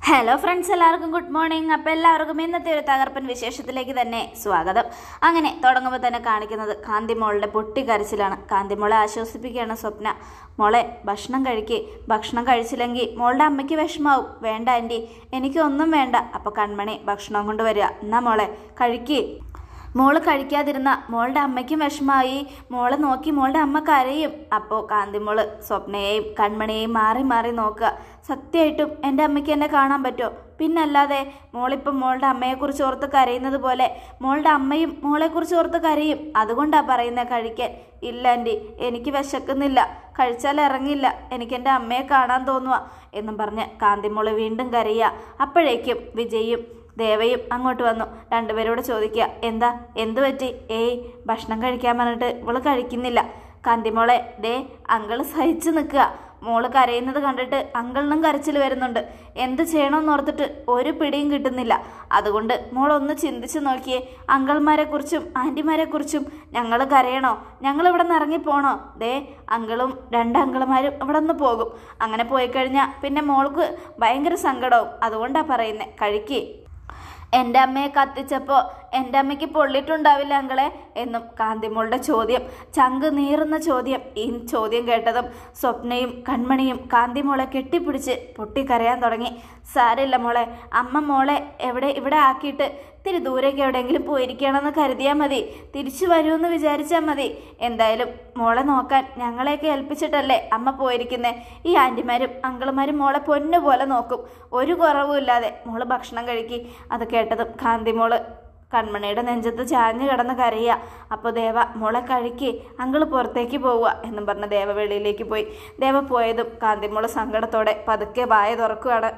hello friends എല്ലാവർക്കും good morning അപ്പോൾ എല്ലാവർക്കും ഇന്നത്തെ ഒരു തകർപ്പൻ വിശേഷത്തിലേക്ക് തന്നെ സ്വാഗതം അങ്ങനെ തുടങ്ങുമ്പോൾ തന്നെ കാണിക്കുന്നത് കാന്തിമോളുടെ പൊട്ടിക്കരച്ചിലാണ് കാന്തിമോളെ ആശ്വസിപ്പിക്കുകയാണ് സ്വപ്ന മോളെ ഭക്ഷണം കഴിക്കേ ഭക്ഷണം കഴിച്ചില്ലെങ്കിൽ മോളുടെ അമ്മയ്ക്ക് വിഷമാവും വേണ്ട ആൻറ്റി എനിക്കൊന്നും വേണ്ട അപ്പോൾ കൺമണി ഭക്ഷണം കൊണ്ടുവരിക എന്നാ മോളെ കഴിക്കേ മോള് കഴിക്കാതിരുന്ന മോളുടെ അമ്മയ്ക്കും വിഷമായി മോളെ നോക്കി മോളുടെ അമ്മ കരയും അപ്പോൾ കാന്തിമോള് സ്വപ്നയെയും കൺമണിയെയും മാറി മാറി നോക്കുക സത്യമായിട്ടും എൻ്റെ അമ്മയ്ക്ക് എന്നെ കാണാൻ പറ്റുമോ പിന്നല്ലാതെ മോളിപ്പം മോളുടെ അമ്മയെക്കുറിച്ച് ഓർത്ത് കരയുന്നത് പോലെ മോളുടെ അമ്മയും മോളെക്കുറിച്ച് ഓർത്ത് കരയും അതുകൊണ്ടാണ് പറയുന്നത് കഴിക്കാൻ ഇല്ല ആൻറ്റി എനിക്ക് വിശക്കുന്നില്ല കഴിച്ചാൽ ഇറങ്ങില്ല എനിക്ക് എൻ്റെ അമ്മയെ കാണാൻ തോന്നുക എന്നും പറഞ്ഞ് കാന്തിമോള് വീണ്ടും കരയുക അപ്പോഴേക്കും വിജയും ദേവയും അങ്ങോട്ട് വന്നു രണ്ടുപേരോട് ചോദിക്കുക എന്താ എന്തു പറ്റി ഏയ് ഭക്ഷണം കഴിക്കാൻ പറഞ്ഞിട്ട് ഇവള് കഴിക്കുന്നില്ല കാന്തിമോളെ ദേ അങ്കിള് സഹിച്ചു നിൽക്കുക മോള് കരയുന്നത് കണ്ടിട്ട് അങ്കിളിനും കരച്ചിൽ വരുന്നുണ്ട് എന്ത് ചെയ്യണമെന്ന് ഓർത്തിട്ട് ഒരു പിടിയും കിട്ടുന്നില്ല അതുകൊണ്ട് മോളൊന്ന് ചിന്തിച്ചു നോക്കിയേ അങ്കിൾമാരെ കുറിച്ചും ആൻറ്റിമാരെ കുറിച്ചും ഞങ്ങൾ കരയണോ ഞങ്ങൾ ഇവിടെ നിന്ന് ഇറങ്ങിപ്പോണോ ദേ അങ്കിളും രണ്ട് അങ്കിളുമാരും ഇവിടെ നിന്ന് പോകും അങ്ങനെ പോയി കഴിഞ്ഞാൽ പിന്നെ മോൾക്ക് ഭയങ്കര സങ്കടവും അതുകൊണ്ടാണ് പറയുന്നത് കഴിക്കേ എൻ്റെ അമ്മയെ കത്തിച്ചപ്പോൾ എൻ്റെ അമ്മയ്ക്ക് പൊള്ളിയിട്ടുണ്ടാവില്ല അങ്കളെ എന്നും കാന്തിമോളുടെ ചോദ്യം ചങ്ക് നീറുന്ന ചോദ്യം ഈ ചോദ്യം കേട്ടതും സ്വപ്നയും കൺമണിയും കാന്തിമോളെ കെട്ടിപ്പിടിച്ച് പൊട്ടിക്കരയാൻ തുടങ്ങി സാരില്ല മോളെ അമ്മ മോളെ എവിടെ ഇവിടെ ആക്കിയിട്ട് ഇത്തിരി ദൂരേക്ക് എവിടെയെങ്കിലും പോയിരിക്കണമെന്ന് കരുതിയാൽ മതി തിരിച്ചു വരുമെന്ന് വിചാരിച്ചാൽ മതി എന്തായാലും മോളെ നോക്കാൻ ഞങ്ങളെയൊക്കെ ഏൽപ്പിച്ചിട്ടല്ലേ അമ്മ പോയിരിക്കുന്നേ ഈ ആൻറ്റിമാരും അങ്കിളുമാരും മോളെ പൊന്നു പോലെ നോക്കും ഒരു കുറവുമില്ലാതെ മോള് ഭക്ഷണം കഴിക്കി അത് കേട്ടതും കാന്തിമോള് കൺമണിയുടെ നെഞ്ചത്ത് ചാഞ്ഞു കിടന്ന് കരയുക അപ്പോൾ ദേവ മോളെ കഴിക്ക് അങ്കിള് പുറത്തേക്ക് പോവുക എന്നും പറഞ്ഞ് ദേവ വെളിയിലേക്ക് പോയി ദേവ പോയതും കാന്തിമോള് സങ്കടത്തോടെ പതുക്കെ വായ തുറക്കുകയാണ്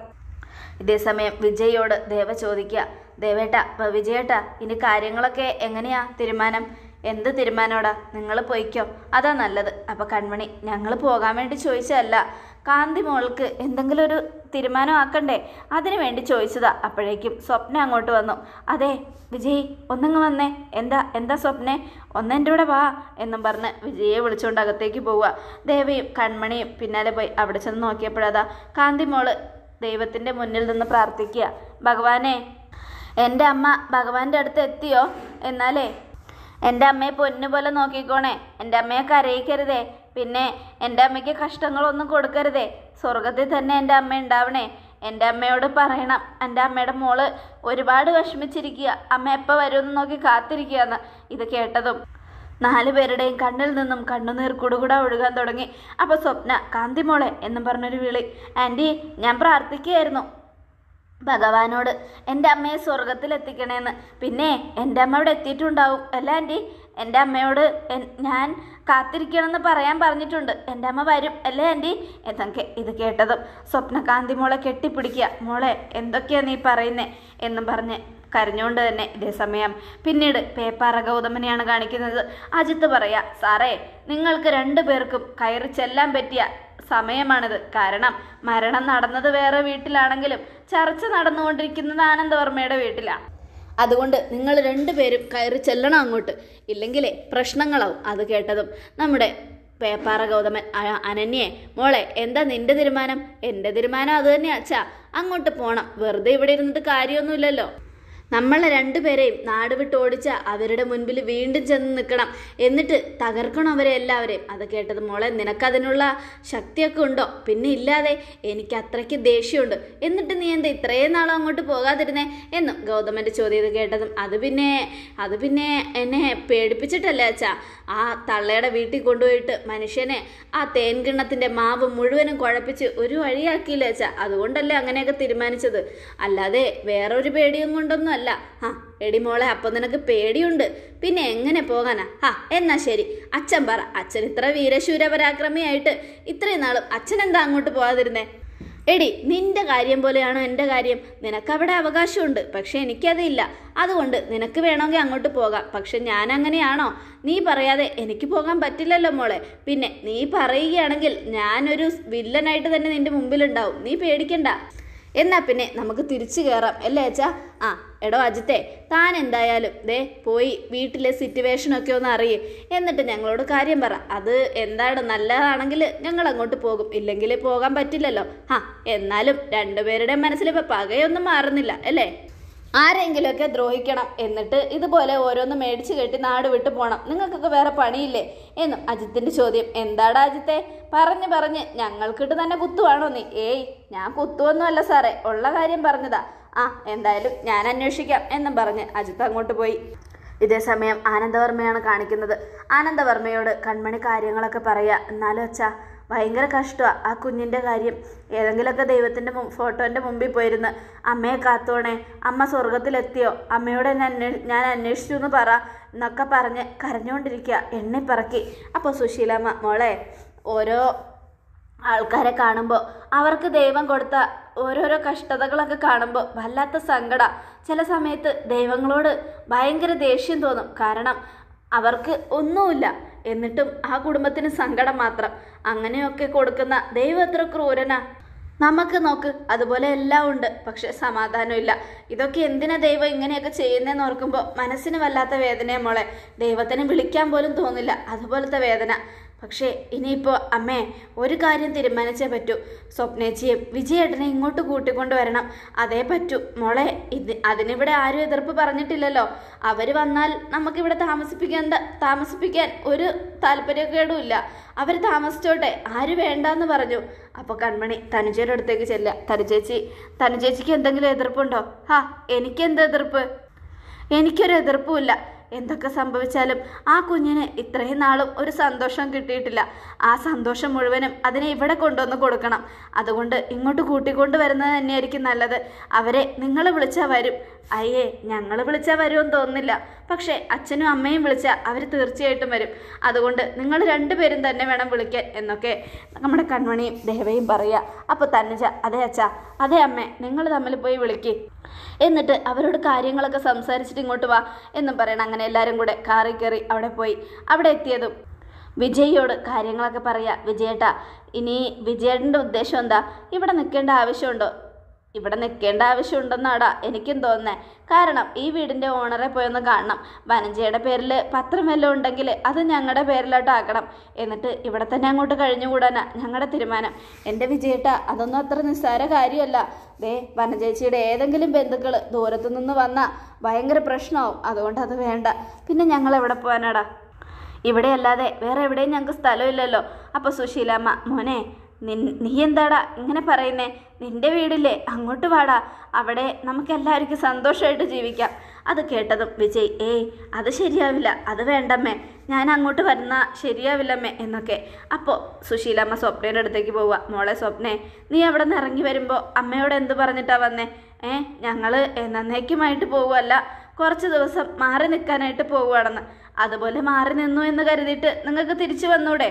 ഇതേസമയം വിജയോട് ദേവ ചോദിക്കുക ദേവേട്ട വിജയേട്ട ഇനി കാര്യങ്ങളൊക്കെ എങ്ങനെയാ തീരുമാനം എന്ത് തീരുമാനോടാ നിങ്ങൾ പൊയ്ക്കോ അതാ നല്ലത് അപ്പം കൺമണി ഞങ്ങൾ പോകാൻ വേണ്ടി ചോദിച്ചതല്ല കാന്തി മോൾക്ക് എന്തെങ്കിലും ഒരു തീരുമാനം ആക്കണ്ടേ അതിനു വേണ്ടി ചോദിച്ചതാ അപ്പോഴേക്കും സ്വപ്ന അങ്ങോട്ട് വന്നു അതെ വിജയ് ഒന്നങ്ങ് വന്നേ എന്താ എന്താ സ്വപ്നെ ഒന്ന് എൻ്റെ കൂടെ വാ എന്നും പറഞ്ഞ് വിജയെ വിളിച്ചുകൊണ്ട് അകത്തേക്ക് പോവുക ദേവയും കൺമണിയും പിന്നാലെ പോയി അവിടെ ചെന്ന് നോക്കിയപ്പോഴതാ കാന്തി മോള് ദൈവത്തിൻ്റെ മുന്നിൽ നിന്ന് പ്രാർത്ഥിക്കുക ഭഗവാനെ എൻ്റെ അമ്മ ഭഗവാന്റെ അടുത്ത് എത്തിയോ എന്നാലേ എൻ്റെ അമ്മയെ പൊന്നു പോലെ നോക്കിക്കോണേ എൻ്റെ അമ്മയെ കരയിക്കരുതേ പിന്നെ എൻ്റെ അമ്മയ്ക്ക് കഷ്ടങ്ങളൊന്നും കൊടുക്കരുതേ സ്വർഗത്തിൽ തന്നെ എൻ്റെ അമ്മ ഉണ്ടാവണേ എൻ്റെ അമ്മയോട് പറയണം എൻ്റെ അമ്മയുടെ മോള് ഒരുപാട് വിഷമിച്ചിരിക്കുക അമ്മ എപ്പോൾ വരുമെന്ന് നോക്കി കാത്തിരിക്കുകയെന്ന് ഇത് കേട്ടതും നാല് പേരുടെയും കണ്ണിൽ നിന്നും കണ്ണുനീർ കുടുകുട ഒഴുകാൻ തുടങ്ങി അപ്പോൾ സ്വപ്ന കാന്തിമോളെ എന്നും പറഞ്ഞൊരു വിളി ആൻറ്റി ഞാൻ പ്രാർത്ഥിക്കുകയായിരുന്നു ഭഗവാനോട് എൻ്റെ അമ്മയെ സ്വർഗത്തിൽ എത്തിക്കണേന്ന് പിന്നെ എൻ്റെ അമ്മ ഇവിടെ എത്തിയിട്ടുണ്ടാവും അല്ല ആൻറ്റി എൻ്റെ അമ്മയോട് എൻ- ഞാൻ കാത്തിരിക്കണമെന്ന് പറയാൻ പറഞ്ഞിട്ടുണ്ട് എൻ്റെ അമ്മ വരും അല്ലേ ആൻറ്റി എന്നൊക്കെ ഇത് കേട്ടതും സ്വപ്നകാന്തി മോളെ കെട്ടിപ്പിടിക്കുക മോളെ എന്തൊക്കെയാ നീ പറയുന്നേ എന്നും പറഞ്ഞ് കരഞ്ഞുകൊണ്ട് തന്നെ ഇതേ സമയം പിന്നീട് പേപ്പാറ ഗൗതമനെയാണ് കാണിക്കുന്നത് അജിത്ത് പറയാ സാറേ നിങ്ങൾക്ക് രണ്ടു പേർക്കും കയറി ചെല്ലാൻ പറ്റിയ സമയമാണിത് കാരണം മരണം നടന്നത് വേറെ വീട്ടിലാണെങ്കിലും ചർച്ച നടന്നുകൊണ്ടിരിക്കുന്നത് ആനന്ദവർമ്മയുടെ വീട്ടിലാണ് അതുകൊണ്ട് നിങ്ങൾ രണ്ടുപേരും കയറി ചെല്ലണം അങ്ങോട്ട് ഇല്ലെങ്കിലേ പ്രശ്നങ്ങളാവും അത് കേട്ടതും നമ്മുടെ പേപ്പാറ ഗൗതമൻ അ- അനന്യയെ മോളെ എന്താ നിന്റെ തീരുമാനം എൻ്റെ തീരുമാനം അത് തന്നെയാ അച്ഛാ അങ്ങോട്ട് പോണം വെറുതെ ഇവിടെ ഇരുന്നിട്ട് കാര്യമൊന്നുമില്ലല്ലോ നമ്മളെ രണ്ടുപേരെയും നാട് വിട്ട് ഓടിച്ച അവരുടെ മുൻപിൽ വീണ്ടും ചെന്ന് നിൽക്കണം എന്നിട്ട് തകർക്കണം അവരെ എല്ലാവരെയും അത് കേട്ടത് മോളെ നിനക്കതിനുള്ള ശക്തിയൊക്കെ ഉണ്ടോ പിന്നെ ഇല്ലാതെ എനിക്ക് അത്രയ്ക്ക് ദേഷ്യമുണ്ട് എന്നിട്ട് നീ എന്താ ഇത്രയും നാളും അങ്ങോട്ട് പോകാതിരുന്നേ എന്നും ഗൗതമൻ്റെ ചോദ്യം ഇത് കേട്ടതും അത് പിന്നെ അത് പിന്നെ എന്നെ പേടിപ്പിച്ചിട്ടല്ലേ അച്ഛാ ആ തള്ളയുടെ വീട്ടിൽ കൊണ്ടുപോയിട്ട് മനുഷ്യനെ ആ തേൻകിണ്ണത്തിൻ്റെ മാവ് മുഴുവനും കുഴപ്പിച്ച് ഒരു വഴിയാക്കിയില്ല അച്ഛാ അതുകൊണ്ടല്ലേ അങ്ങനെയൊക്കെ തീരുമാനിച്ചത് അല്ലാതെ വേറൊരു പേടിയും കൊണ്ടൊന്നും അല്ല ആ എടി മോളെ അപ്പൊ നിനക്ക് പേടിയുണ്ട് പിന്നെ എങ്ങനെ പോകാനാ ആ എന്നാ ശരി അച്ഛൻ പറ അച്ഛൻ ഇത്ര വീരശൂര പരാക്രമിയായിട്ട് ഇത്രയും നാളും അച്ഛൻ എന്താ അങ്ങോട്ട് പോകാതിരുന്നേ എടി നിന്റെ കാര്യം പോലെയാണോ എൻ്റെ കാര്യം നിനക്കവിടെ അവകാശമുണ്ട് പക്ഷെ എനിക്കതില്ല അതുകൊണ്ട് നിനക്ക് വേണമെങ്കിൽ അങ്ങോട്ട് പോകാം പക്ഷെ ഞാൻ അങ്ങനെയാണോ നീ പറയാതെ എനിക്ക് പോകാൻ പറ്റില്ലല്ലോ മോളെ പിന്നെ നീ പറയുകയാണെങ്കിൽ ഞാനൊരു വില്ലനായിട്ട് തന്നെ നിന്റെ മുമ്പിലുണ്ടാവും നീ പേടിക്കണ്ട എന്നാ പിന്നെ നമുക്ക് തിരിച്ചു കയറാം അല്ലേ അച്ഛാ ആ എടോ അജിത്തെ താൻ എന്തായാലും ദേ പോയി വീട്ടിലെ സിറ്റുവേഷനൊക്കെ ഒന്ന് അറിയേ എന്നിട്ട് ഞങ്ങളോട് കാര്യം പറ അത് എന്താണ് നല്ലതാണെങ്കിൽ ഞങ്ങൾ അങ്ങോട്ട് പോകും ഇല്ലെങ്കിൽ പോകാൻ പറ്റില്ലല്ലോ ആ എന്നാലും രണ്ടുപേരുടെ മനസ്സിൽ ഇപ്പം പകയൊന്നും മാറുന്നില്ല അല്ലേ ആരെങ്കിലുമൊക്കെ ദ്രോഹിക്കണം എന്നിട്ട് ഇതുപോലെ ഓരോന്ന് മേടിച്ചു കെട്ടി നാട് വിട്ടു പോകണം നിങ്ങൾക്കൊക്കെ വേറെ പണിയില്ലേ എന്നും അജിത്തിന്റെ ചോദ്യം എന്താടാ അജിത്തെ പറഞ്ഞ് പറഞ്ഞ് ഞങ്ങൾക്കിട്ട് തന്നെ കുത്തുവാണോ നീ ഏയ് ഞാൻ കുത്തുവൊന്നുമല്ല സാറേ ഉള്ള കാര്യം പറഞ്ഞതാ ആ എന്തായാലും ഞാൻ അന്വേഷിക്കാം എന്നും പറഞ്ഞ് അജിത്ത് അങ്ങോട്ട് പോയി ഇതേസമയം ആനന്ദവർമ്മയാണ് കാണിക്കുന്നത് ആനന്ദവർമ്മയോട് കൺമണി കാര്യങ്ങളൊക്കെ പറയാ എന്നാലും അച്ഛാ ഭയങ്കര കഷ്ടമാണ് ആ കുഞ്ഞിൻ്റെ കാര്യം ഏതെങ്കിലുമൊക്കെ ദൈവത്തിൻ്റെ ഫോട്ടോൻ്റെ മുമ്പിൽ പോയിരുന്ന് അമ്മയെ കാത്തോണേ അമ്മ സ്വർഗത്തിലെത്തിയോ അമ്മയോട് എന്നെ അന്വേ ഞാൻ അന്വേഷിച്ചു എന്ന് പറ എന്നൊക്കെ പറഞ്ഞ് കരഞ്ഞുകൊണ്ടിരിക്കുക എണ്ണിപ്പറക്കി അപ്പോൾ സുശീലമ്മ മോളെ ഓരോ ആൾക്കാരെ കാണുമ്പോൾ അവർക്ക് ദൈവം കൊടുത്ത ഓരോരോ കഷ്ടതകളൊക്കെ കാണുമ്പോൾ വല്ലാത്ത സങ്കട ചില സമയത്ത് ദൈവങ്ങളോട് ഭയങ്കര ദേഷ്യം തോന്നും കാരണം അവർക്ക് ഒന്നുമില്ല എന്നിട്ടും ആ കുടുംബത്തിന് സങ്കടം മാത്രം അങ്ങനെയൊക്കെ കൊടുക്കുന്ന ദൈവം എത്ര ക്രൂരനാ നമുക്ക് നോക്ക് അതുപോലെ എല്ലാം ഉണ്ട് പക്ഷെ സമാധാനമില്ല ഇതൊക്കെ എന്തിനാ ദൈവം ഇങ്ങനെയൊക്കെ ചെയ്യുന്നതെന്ന് ഓർക്കുമ്പോൾ മനസ്സിന് വല്ലാത്ത വേദനയെ മോളെ ദൈവത്തിന് വിളിക്കാൻ പോലും തോന്നില്ല അതുപോലത്തെ വേദന പക്ഷേ ഇനിയിപ്പോൾ അമ്മേ ഒരു കാര്യം തീരുമാനിച്ചേ പറ്റൂ സ്വപ്നേച്ചിയും വിജയേട്ടനെ ഇങ്ങോട്ട് കൂട്ടിക്കൊണ്ട് വരണം അതേ പറ്റൂ മോളെ ഇത് അതിനിവിടെ ആരും എതിർപ്പ് പറഞ്ഞിട്ടില്ലല്ലോ അവർ വന്നാൽ നമുക്കിവിടെ താമസിപ്പിക്കേണ്ട താമസിപ്പിക്കാൻ ഒരു താല്പര്യക്കേടും ഇല്ല അവർ താമസിച്ചോട്ടെ ആര് വേണ്ടാന്ന് പറഞ്ഞു അപ്പോൾ കൺമണി തനുജയുടെ അടുത്തേക്ക് ചെല്ലുക തനുചേച്ചി തനുചേച്ചിക്ക് എന്തെങ്കിലും എതിർപ്പുണ്ടോ ഹാ എനിക്കെന്ത് എതിർപ്പ് എനിക്കൊരു എതിർപ്പുമില്ല എന്തൊക്കെ സംഭവിച്ചാലും ആ കുഞ്ഞിന് ഇത്രയും നാളും ഒരു സന്തോഷം കിട്ടിയിട്ടില്ല ആ സന്തോഷം മുഴുവനും അതിനെ ഇവിടെ കൊണ്ടുവന്ന് കൊടുക്കണം അതുകൊണ്ട് ഇങ്ങോട്ട് കൂട്ടിക്കൊണ്ട് വരുന്നത് തന്നെയായിരിക്കും നല്ലത് അവരെ നിങ്ങൾ വിളിച്ചാൽ വരും അയ്യേ ഞങ്ങൾ വിളിച്ചാൽ വരുമെന്ന് തോന്നുന്നില്ല പക്ഷേ അച്ഛനും അമ്മയും വിളിച്ചാൽ അവർ തീർച്ചയായിട്ടും വരും അതുകൊണ്ട് നിങ്ങൾ രണ്ടുപേരും തന്നെ വേണം വിളിക്കാൻ എന്നൊക്കെ നമ്മുടെ കൺമണിയും ദേവയും പറയുക അപ്പോൾ തന്നുജ അതെ അച്ഛാ അതെ അമ്മേ നിങ്ങൾ തമ്മിൽ പോയി വിളിക്ക് എന്നിട്ട് അവരോട് കാര്യങ്ങളൊക്കെ സംസാരിച്ചിട്ട് ഇങ്ങോട്ട് വാ എന്നും പറയണം അങ്ങനെ എല്ലാവരും കൂടെ കാറിൽ കയറി അവിടെ പോയി അവിടെ എത്തിയതും വിജയിയോട് കാര്യങ്ങളൊക്കെ പറയാ വിജയേട്ടാ ഇനി വിജയേട്ടൻ്റെ ഉദ്ദേശം എന്താ ഇവിടെ നിൽക്കേണ്ട ആവശ്യമുണ്ടോ ഇവിടെ നിൽക്കേണ്ട ആവശ്യമുണ്ടെന്നാടാ എനിക്കും തോന്നുന്നേ കാരണം ഈ വീടിൻ്റെ ഓണറെ പോയൊന്ന് കാണണം വനജയുടെ പേരിൽ പത്രം വല്ലതും ഉണ്ടെങ്കിൽ അത് ഞങ്ങളുടെ പേരിലോട്ട് ആക്കണം എന്നിട്ട് ഇവിടെ തന്നെ അങ്ങോട്ട് കഴിഞ്ഞുകൂടാനാ ഞങ്ങളുടെ തീരുമാനം എൻ്റെ വിജയേട്ട അതൊന്നും അത്ര നിസ്സാര കാര്യമല്ല ദേ വനജേച്ചിയുടെ ഏതെങ്കിലും ബന്ധുക്കൾ ദൂരത്തു നിന്ന് വന്നാൽ ഭയങ്കര പ്രശ്നമാവും അതുകൊണ്ട് അത് വേണ്ട പിന്നെ ഞങ്ങൾ എവിടെ പോകാനാടാ ഇവിടെ അല്ലാതെ വേറെ എവിടെയും ഞങ്ങൾക്ക് സ്ഥലമില്ലല്ലോ അപ്പോൾ സുശീലമ്മ മോനെ നിൻ നീ എന്താടാ ഇങ്ങനെ പറയുന്നേ നിന്റെ വീടില്ലേ അങ്ങോട്ട് വാടാ അവിടെ നമുക്ക് എല്ലാവർക്കും സന്തോഷമായിട്ട് ജീവിക്കാം അത് കേട്ടതും വിജയ് ഏയ് അത് ശരിയാവില്ല അത് വേണ്ടമ്മേ ഞാൻ അങ്ങോട്ട് വരുന്ന ശരിയാവില്ലമ്മേ എന്നൊക്കെ അപ്പോൾ സുശീലമ്മ സ്വപ്നയുടെ അടുത്തേക്ക് പോവുക മോളെ സ്വപ്നെ നീ അവിടെ നിന്ന് ഇറങ്ങി വരുമ്പോൾ അമ്മയോട് എന്ത് പറഞ്ഞിട്ടാ വന്നേ ഏ ഞങ്ങൾ എന്നേക്കുമായിട്ട് പോവുമല്ല കുറച്ച് ദിവസം മാറി നിൽക്കാനായിട്ട് പോവുകയാണെന്ന് അതുപോലെ മാറി നിന്നു എന്ന് കരുതിയിട്ട് നിങ്ങൾക്ക് തിരിച്ചു വന്നൂടെ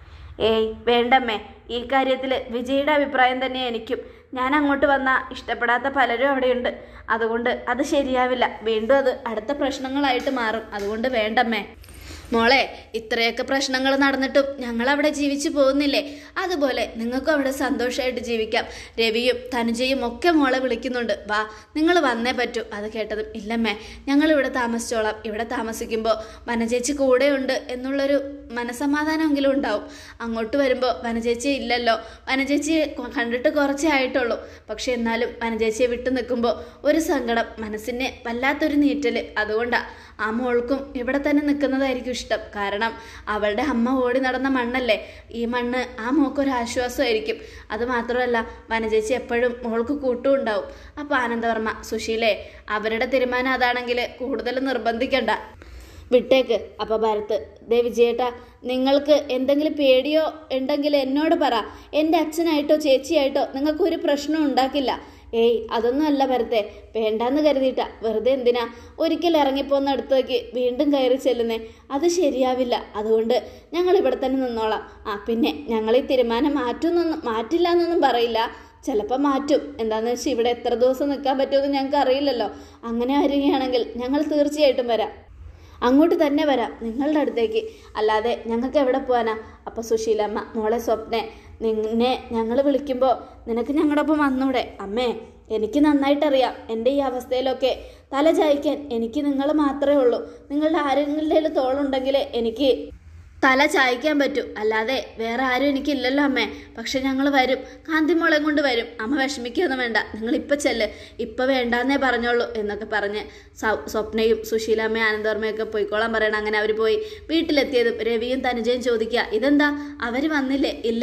ഏയ് വേണ്ടമ്മേ ഈ കാര്യത്തിൽ വിജയുടെ അഭിപ്രായം തന്നെ എനിക്കും ഞാൻ അങ്ങോട്ട് വന്ന ഇഷ്ടപ്പെടാത്ത പലരും അവിടെയുണ്ട് അതുകൊണ്ട് അത് ശരിയാവില്ല വീണ്ടും അത് അടുത്ത പ്രശ്നങ്ങളായിട്ട് മാറും അതുകൊണ്ട് വേണ്ടമ്മേ മോളെ ഇത്രയൊക്കെ പ്രശ്നങ്ങൾ നടന്നിട്ടും ഞങ്ങൾ അവിടെ ജീവിച്ചു പോകുന്നില്ലേ അതുപോലെ നിങ്ങൾക്കും അവിടെ സന്തോഷമായിട്ട് ജീവിക്കാം രവിയും തനുജയും ഒക്കെ മോളെ വിളിക്കുന്നുണ്ട് വാ നിങ്ങൾ വന്നേ പറ്റൂ അത് കേട്ടതും ഇല്ലമ്മേ ഞങ്ങൾ ഇവിടെ താമസിച്ചോളാം ഇവിടെ താമസിക്കുമ്പോൾ വനചേച്ചി കൂടെയുണ്ട് എന്നുള്ളൊരു മനസമാധാനമെങ്കിലും ഉണ്ടാവും അങ്ങോട്ട് വരുമ്പോൾ വനചേച്ചി ഇല്ലല്ലോ വനചേച്ചിയെ കൊ- കണ്ടിട്ട് കുറച്ചേ ആയിട്ടുള്ളൂ പക്ഷെ എന്നാലും വനചേച്ചിയെ വിട്ടു നിൽക്കുമ്പോൾ ഒരു സങ്കടം മനസ്സിന് വല്ലാത്തൊരു നീറ്റൽ അതുകൊണ്ടാണ് ആ മോൾക്കും ഇവിടെ തന്നെ നിൽക്കുന്നതായിരിക്കും ഇഷ്ടം കാരണം അവളുടെ അമ്മ ഓടി നടന്ന മണ്ണല്ലേ ഈ മണ്ണ് ആ മോക്കൊരു ആശ്വാസമായിരിക്കും അത് മാത്രമല്ല വനചേച്ചി എപ്പോഴും മോൾക്ക് കൂട്ടും ഉണ്ടാവും അപ്പോൾ ആനന്ദവർമ്മ സുശീലേ അവരുടെ തീരുമാനം അതാണെങ്കിൽ കൂടുതൽ നിർബന്ധിക്കണ്ട വിട്ടേക്ക് അപ്പോൾ ഭരത് ദേ വിജയേട്ടാ നിങ്ങൾക്ക് എന്തെങ്കിലും പേടിയോ ഉണ്ടെങ്കിൽ എന്നോട് പറ എൻ്റെ അച്ഛനായിട്ടോ ചേച്ചിയായിട്ടോ നിങ്ങൾക്ക് ഒരു പ്രശ്നവും ഉണ്ടാക്കില്ല ഏയ് അതൊന്നും അല്ല ഭരത്തെ വേണ്ടാന്ന് കരുതിയിട്ടാ വെറുതെ എന്തിനാ ഒരിക്കൽ ഇറങ്ങിപ്പോന്ന അടുത്തേക്ക് വീണ്ടും കയറി ചെല്ലുന്നേ അത് ശരിയാവില്ല അതുകൊണ്ട് ഞങ്ങൾ ഇവിടെ തന്നെ നിന്നോളാം ആ പിന്നെ ഞങ്ങൾ ഈ തീരുമാനം മാറ്റുന്നൊന്നും മാറ്റില്ല എന്നൊന്നും പറയില്ല ചിലപ്പോൾ മാറ്റും എന്താണെന്ന് വെച്ചാൽ ഇവിടെ എത്ര ദിവസം നിൽക്കാൻ പറ്റുമെന്ന് ഞങ്ങൾക്ക് അറിയില്ലല്ലോ അങ്ങനെ വരികയാണെങ്കിൽ ഞങ്ങൾ തീർച്ചയായിട്ടും വരാം അങ്ങോട്ട് തന്നെ വരാം നിങ്ങളുടെ അടുത്തേക്ക് അല്ലാതെ ഞങ്ങൾക്ക് എവിടെ പോകാനാ അപ്പോൾ സുശീലമ്മ മോളെ സ്വപ്നെ നിന്നെ ഞങ്ങൾ വിളിക്കുമ്പോൾ നിനക്ക് ഞങ്ങളുടെ ഒപ്പം വന്നൂടെ അമ്മേ എനിക്ക് നന്നായിട്ടറിയാം എൻ്റെ ഈ അവസ്ഥയിലൊക്കെ തല ചായ്ക്കാൻ എനിക്ക് നിങ്ങൾ മാത്രമേ ഉള്ളൂ നിങ്ങളുടെ ആരെങ്കിലും തോളുണ്ടെങ്കിൽ എനിക്ക് തല ചായ്ക്കാൻ പറ്റും അല്ലാതെ വേറെ ആരും എനിക്കില്ലല്ലോ അമ്മേ പക്ഷെ ഞങ്ങൾ വരും കാന്തിമോളെ കൊണ്ട് വരും അമ്മ വിഷമിക്കൊന്നും വേണ്ട നിങ്ങൾ ഇപ്പം ചെല്ല് ഇപ്പം വേണ്ടാന്നേ പറഞ്ഞോളൂ എന്നൊക്കെ പറഞ്ഞ് സ- സ്വപ്നയും സുശീലാമ്മയും ആനന്ദവർമ്മയൊക്കെ പോയിക്കോളാൻ പറയണം അങ്ങനെ അവർ പോയി വീട്ടിലെത്തിയതും രവിയും തനുജയും ചോദിക്കുക ഇതെന്താ അവർ വന്നില്ലേ ഇല്ല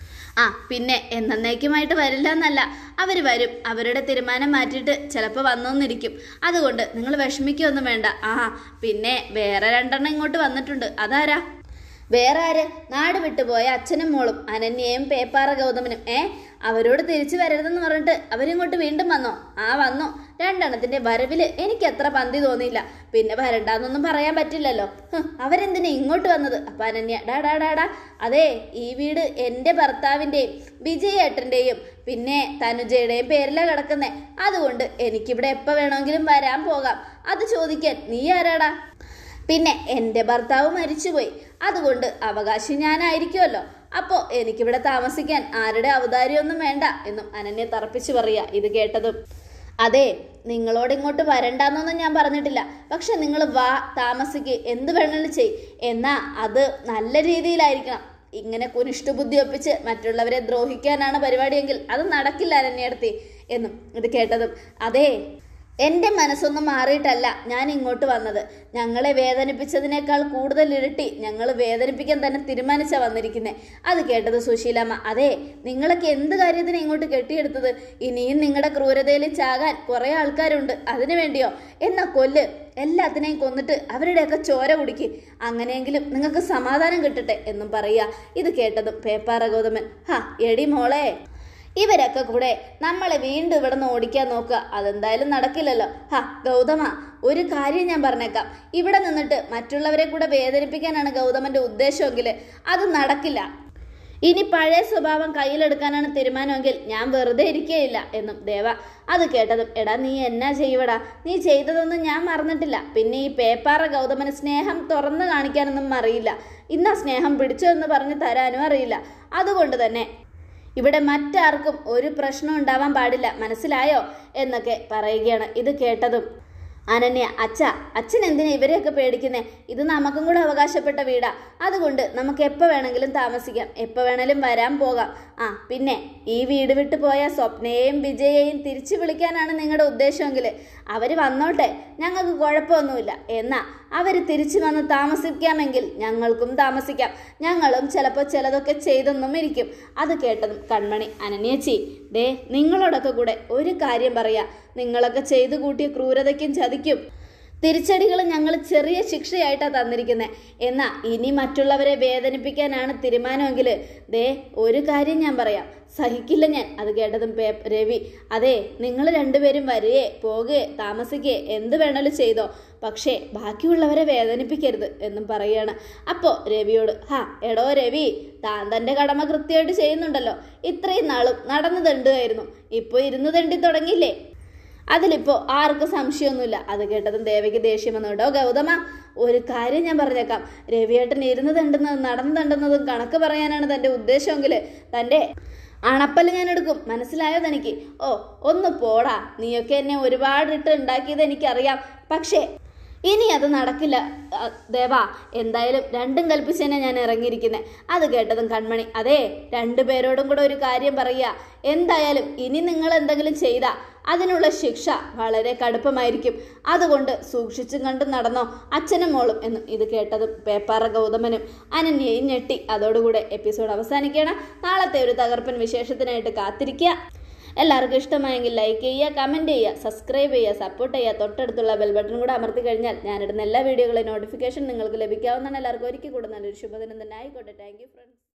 ആ പിന്നെ എന്നേക്കുമായിട്ട് വരില്ല എന്നല്ല അവർ വരും അവരുടെ തീരുമാനം മാറ്റിയിട്ട് ചിലപ്പോൾ വന്നോന്നിരിക്കും അതുകൊണ്ട് നിങ്ങൾ വിഷമിക്കൊന്നും വേണ്ട ആ പിന്നെ വേറെ രണ്ടെണ്ണം ഇങ്ങോട്ട് വന്നിട്ടുണ്ട് അതാരാ വേറെ ആര് നാട് വിട്ടുപോയ അച്ഛനും മോളും അനന്യയും പേപ്പാറ ഗൗതമനും ഏ അവരോട് തിരിച്ചു വരരുതെന്ന് പറഞ്ഞിട്ട് അവരിങ്ങോട്ട് വീണ്ടും വന്നോ ആ വന്നു രണ്ടെണ്ണത്തിന്റെ വരവില് എനിക്ക് അത്ര പന്തി തോന്നിയില്ല പിന്നെ വരണ്ടാന്നൊന്നും പറയാൻ പറ്റില്ലല്ലോ ഹ്, അവരെന്തിനാ ഇങ്ങോട്ട് വന്നത് അപ്പൊ അനന്യ ഡാ ഡാ ഡാ ഡാ അതെ ഈ വീട് എൻ്റെ ഭർത്താവിൻ്റെയും വിജയേട്ടൻ്റെയും പിന്നെ തനുജയുടെയും പേരിലാണ് കിടക്കുന്നേ അതുകൊണ്ട് എനിക്കിവിടെ എപ്പോൾ വേണമെങ്കിലും വരാൻ പോകാം അത് ചോദിക്കാൻ നീ ആരാടാ പിന്നെ എൻ്റെ ഭർത്താവ് മരിച്ചുപോയി അതുകൊണ്ട് അവകാശി ഞാനായിരിക്കുമല്ലോ അപ്പോൾ എനിക്കിവിടെ താമസിക്കാൻ ആരുടെ ഔദാര്യമൊന്നും വേണ്ട എന്നും അനന്യ തറപ്പിച്ചു പറയുക ഇത് കേട്ടതും അതെ നിങ്ങളോട് ഇങ്ങോട്ട് വരണ്ടെന്നൊന്നും ഞാൻ പറഞ്ഞിട്ടില്ല പക്ഷെ നിങ്ങൾ വാ താമസിക്ക് എന്ത് വേണമെങ്കിലും ചെയ് എന്നാ അത് നല്ല രീതിയിലായിരിക്കണം ഇങ്ങനെ കുനിഷ്ഠബുദ്ധി ഒപ്പിച്ച് മറ്റുള്ളവരെ ദ്രോഹിക്കാനാണ് പരിപാടിയെങ്കിൽ അത് നടക്കില്ല അനന്യടുത്തി എന്നും ഇത് കേട്ടതും അതേ എൻ്റെ മനസ്സൊന്നും മാറിയിട്ടല്ല ഞാൻ ഇങ്ങോട്ട് വന്നത് ഞങ്ങളെ വേദനിപ്പിച്ചതിനേക്കാൾ കൂടുതൽ ഇരട്ടി ഞങ്ങൾ വേദനിപ്പിക്കാൻ തന്നെ തീരുമാനിച്ച വന്നിരിക്കുന്നത് അത് കേട്ടത് സുശീലമ്മ അതെ നിങ്ങളൊക്കെ എന്ത് കാര്യത്തിന് ഇങ്ങോട്ട് കെട്ടിയെടുത്തത് ഇനിയും നിങ്ങളുടെ ക്രൂരതയിൽ ചാകാൻ കുറേ ആൾക്കാരുണ്ട് അതിനു വേണ്ടിയോ എന്നാ കൊല്ല് എല്ലാത്തിനെയും കൊന്നിട്ട് അവരുടെയൊക്കെ ചോര കുടിക്ക് അങ്ങനെയെങ്കിലും നിങ്ങൾക്ക് സമാധാനം കിട്ടട്ടെ എന്നും പറയുക ഇത് കേട്ടതും പേപ്പാറ ഗൗതമൻ ഹാ എടി മോളെ ഇവരൊക്കെ കൂടെ നമ്മളെ വീണ്ടും ഇവിടെ നിന്ന് ഓടിക്കാൻ നോക്കുക അതെന്തായാലും നടക്കില്ലല്ലോ ഹാ ഗൗതമ ഒരു കാര്യം ഞാൻ പറഞ്ഞേക്കാം ഇവിടെ നിന്നിട്ട് മറ്റുള്ളവരെ കൂടെ വേദനിപ്പിക്കാനാണ് ഗൗതമന്റെ ഉദ്ദേശമെങ്കിൽ അത് നടക്കില്ല ഇനി പഴയ സ്വഭാവം കയ്യിലെടുക്കാനാണ് തീരുമാനമെങ്കിൽ ഞാൻ വെറുതെ ഇരിക്കുകയില്ല എന്നും ദേവ അത് കേട്ടതും എടാ നീ എന്നാ ചെയ്യുവടാ നീ ചെയ്തതൊന്നും ഞാൻ മറന്നിട്ടില്ല പിന്നെ ഈ പേപ്പാറ ഗൗതമന് സ്നേഹം തുറന്നു കാണിക്കാനൊന്നും അറിയില്ല ഇന്നാ സ്നേഹം പിടിച്ചോ എന്ന് പറഞ്ഞ് തരാനും അറിയില്ല അതുകൊണ്ട് തന്നെ ഇവിടെ മറ്റാർക്കും ഒരു പ്രശ്നം ഉണ്ടാവാൻ പാടില്ല മനസ്സിലായോ എന്നൊക്കെ പറയുകയാണ് ഇത് കേട്ടതും അനന്യ അച്ഛ അച്ഛൻ എന്തിനാ ഇവരെയൊക്കെ പേടിക്കുന്നേ ഇത് നമുക്കും കൂടെ അവകാശപ്പെട്ട വീടാ അതുകൊണ്ട് നമുക്ക് എപ്പോൾ വേണമെങ്കിലും താമസിക്കാം എപ്പോൾ വേണമെങ്കിലും വരാൻ പോകാം ആ പിന്നെ ഈ വീട് വിട്ട് പോയ സ്വപ്നയെയും വിജയെയും തിരിച്ചു വിളിക്കാനാണ് നിങ്ങളുടെ ഉദ്ദേശമെങ്കിൽ അവർ വന്നോട്ടെ ഞങ്ങൾക്ക് കുഴപ്പമൊന്നുമില്ല എന്നാ അവർ തിരിച്ചു വന്ന് താമസിക്കാമെങ്കിൽ ഞങ്ങൾക്കും താമസിക്കാം ഞങ്ങളും ചിലപ്പോൾ ചിലതൊക്കെ ചെയ്തെന്നും ഇരിക്കും അത് കേട്ടതും കൺമണി അനന്യച്ചി ദേ നിങ്ങളോടൊക്കെ കൂടെ ഒരു കാര്യം പറയാ നിങ്ങളൊക്കെ ചെയ്തു കൂട്ടിയ ക്രൂരതയ്ക്കും ചതിക്കും തിരിച്ചടികൾ ഞങ്ങൾ ചെറിയ ശിക്ഷയായിട്ടാണ് തന്നിരിക്കുന്നത് എന്നാ ഇനി മറ്റുള്ളവരെ വേദനിപ്പിക്കാനാണ് തീരുമാനമെങ്കിൽ ദേ ഒരു കാര്യം ഞാൻ പറയാം സഹിക്കില്ല ഞാൻ അത് കേട്ടതും പേ രവി അതെ നിങ്ങൾ രണ്ടുപേരും വരികയെ പോകുകയെ താമസിക്കുകയെ എന്ത് വേണേലും ചെയ്തോ പക്ഷേ ബാക്കിയുള്ളവരെ വേദനിപ്പിക്കരുത് എന്നും പറയുകയാണ് അപ്പോൾ രവിയോട് ഹാ എടോ രവി താൻ തൻ്റെ കടമ കൃത്യമായിട്ട് ചെയ്യുന്നുണ്ടല്ലോ ഇത്രയും നാളും നടന്നു തണ്ടുമായിരുന്നു ഇപ്പോൾ ഇരുന്ന് തണ്ടി തുടങ്ങിയില്ലേ അതിലിപ്പോൾ ആർക്കും സംശയമൊന്നുമില്ല അത് കേട്ടതും ദേവയ്ക്ക് ദേഷ്യം വന്നു കേട്ടോ ഗൗതമ ഒരു കാര്യം ഞാൻ പറഞ്ഞേക്കാം രവിയേട്ടൻ ഇരുന്ന് തണ്ടുന്നതും നടന്നു തണ്ടുന്നതും കണക്ക് പറയാനാണ് തൻ്റെ ഉദ്ദേശമെങ്കിൽ തൻ്റെ അണപ്പല് ഞാൻ എടുക്കും മനസ്സിലായോ തനിക്ക് ഓ ഒന്ന് പോടാ നീയൊക്കെ എന്നെ ഒരുപാട് ഇട്ട് ഉണ്ടാക്കിയത് എനിക്കറിയാം പക്ഷേ ഇനി അത് നടക്കില്ല അ, ദേവാ എന്തായാലും രണ്ടും കൽപ്പിച്ച് തന്നെ ഞാൻ ഇറങ്ങിയിരിക്കുന്നത് അത് കേട്ടതും കൺമണി അതെ രണ്ടുപേരോടും കൂടെ ഒരു കാര്യം പറയുക എന്തായാലും ഇനി നിങ്ങൾ എന്തെങ്കിലും ചെയ്താ അതിനുള്ള ശിക്ഷ വളരെ കടുപ്പമായിരിക്കും അതുകൊണ്ട് സൂക്ഷിച്ചും കണ്ടും നടന്നോ അച്ഛനും മോളും എന്നും ഇത് കേട്ടതും പേപ്പാറ ഗൗതമനും അനന്യയും ഞെട്ടി അതോടുകൂടെ എപ്പിസോഡ് അവസാനിക്കുകയാണ് നാളത്തെ ഒരു തകർപ്പൻ വിശേഷത്തിനായിട്ട് കാത്തിരിക്കുക എല്ലാവർക്കും ഇഷ്ടമായെങ്കിൽ ലൈക്ക് ചെയ്യുക കമൻറ്റ് ചെയ്യുക സബ്സ്ക്രൈബ് ചെയ്യുക സപ്പോർട്ട് ചെയ്യുക തൊട്ടടുത്തുള്ള ബെൽ ബട്ടൺ കൂടെ അമർത്തി കഴിഞ്ഞാൽ ഞാനിടുന്ന എല്ലാ വീഡിയോകളെ നോട്ടിഫിക്കേഷൻ നിങ്ങൾക്ക് ലഭിക്കാവുന്നതാണ് എല്ലാവർക്കും ഒരിക്കൽ കൂടെ നല്ലൊരു ശുഭദിനം തന്നെ ആയിക്കോട്ടെ താങ്ക് യു ഫ്രണ്ട്സ്